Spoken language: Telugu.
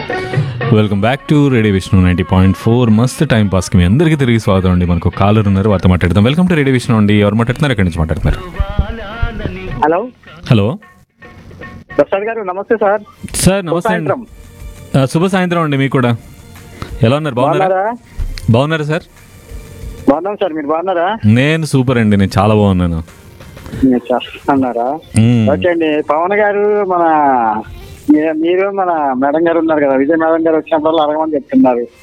Welcome back to radio Vishnu ninety point four మస్త్ టైం పాస్కి మీ అందరికీ తిరిగి స్వాగతం అండి మనకు కాలర్ ఉన్నారు వారితో మాట్లాడదాం వెల్కమ్ టు రేడియో విష్ణు అండి ఎవరు మాట్లాడుతున్నారు ఎక్కడి నుంచి మాట్లాడుతున్నారు హలో హలో ప్రసాద్ గారు నమస్తే సార్ సార్ నమస్తే అండి సాయంత్రం ఆ, శుభ సాయంత్రం అండి మీకు కూడా ఎలా ఉన్నారు బాగున్నారా బాగున్నారా బాగున్నారా సార్ బాగున్నాం సార్ మీరు బాగున్నారా నేను సూపర్ అండి నేను చాలా బాగున్నాను మీరు చేస్తున్నారా మ్మ్. ఓకే అండి పవన్ గారు మన మీ- మీరు మన మేడం గారు ఉన్నారు కదా విజయ్ మేడం గారు వచ్చినప్పుడు అడగమని చెప్తున్నారు